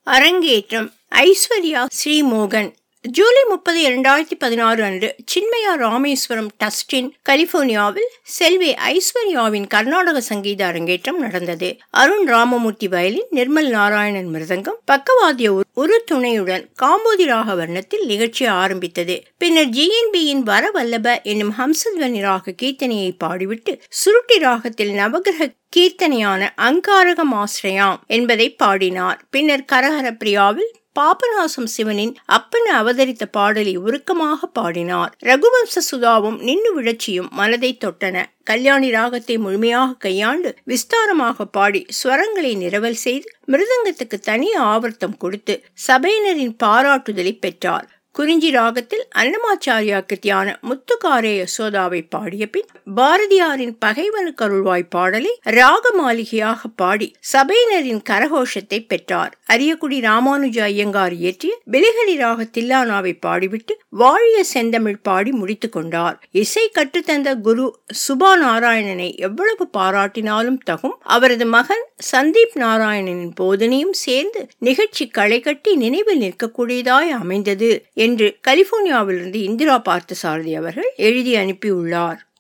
அரங்கேற்றம் ஐஸ்வர்யா ஸ்ரீமோகன் ஜூலை முப்பது இரண்டாயிரத்தி பதினாறு அன்று சின்மயா ராமேஸ்வரம் டஸ்டின் கலிபோர்னியாவில் செல்வி ஐஸ்வர்யாவின் கர்நாடக சங்கீத அரங்கேற்றம் நடந்தது அருண் ராமமூர்த்தி வயலின் நிர்மல் நாராயணன் மிருதங்கம் பக்கவாத்திய ஒரு துணையுடன் காம்போதி ராக வர்ணத்தில் நிகழ்ச்சி ஆரம்பித்தது பின்னர் ஜிஎன்பியின் வரவல்லப என்னும் ஹம்சத்வனி ராக கீர்த்தனையை பாடிவிட்டு சுருட்டி ராகத்தில் நவகிரக கீர்த்தனையான அங்காரகம் ஆசிரயாம் என்பதை பாடினார் பின்னர் கரஹர பிரியாவில் பாபநாசம் சிவனின் அப்பன் அவதரித்த பாடலை உருக்கமாக பாடினார் ரகுவம்ச சுதாவும் நின்னு விழச்சியும் மனதை தொட்டன கல்யாணி ராகத்தை முழுமையாக கையாண்டு விஸ்தாரமாக பாடி ஸ்வரங்களை நிரவல் செய்து மிருதங்கத்துக்கு தனி ஆவர்த்தம் கொடுத்து சபையினரின் பாராட்டுதலை பெற்றார் குறிஞ்சி ராகத்தில் அன்னமாச்சாரியா கிருத்தியான முத்துக்காரே யசோதாவை பாடிய பின் பாரதியாரின் பகைவனு கருள்வாய் பாடலை ராக மாளிகையாக பாடி சபையினரின் கரகோஷத்தை பெற்றார் அரியக்குடி ராமானுஜ ஐயங்கார் இயற்றிய பிலிகலி ராக தில்லானாவை பாடிவிட்டு வாழிய செந்தமிழ் பாடி முடித்து கொண்டார் இசை கற்றுத்தந்த குரு சுபா நாராயணனை எவ்வளவு பாராட்டினாலும் தகும் அவரது மகன் சந்தீப் நாராயணனின் போதனையும் சேர்ந்து நிகழ்ச்சி களை கட்டி நினைவில் நிற்கக்கூடியதாய் அமைந்தது என்று கலிபோர்னியாவிலிருந்து இந்திரா பார்த்தசாரதி அவர்கள் எழுதி அனுப்பியுள்ளார்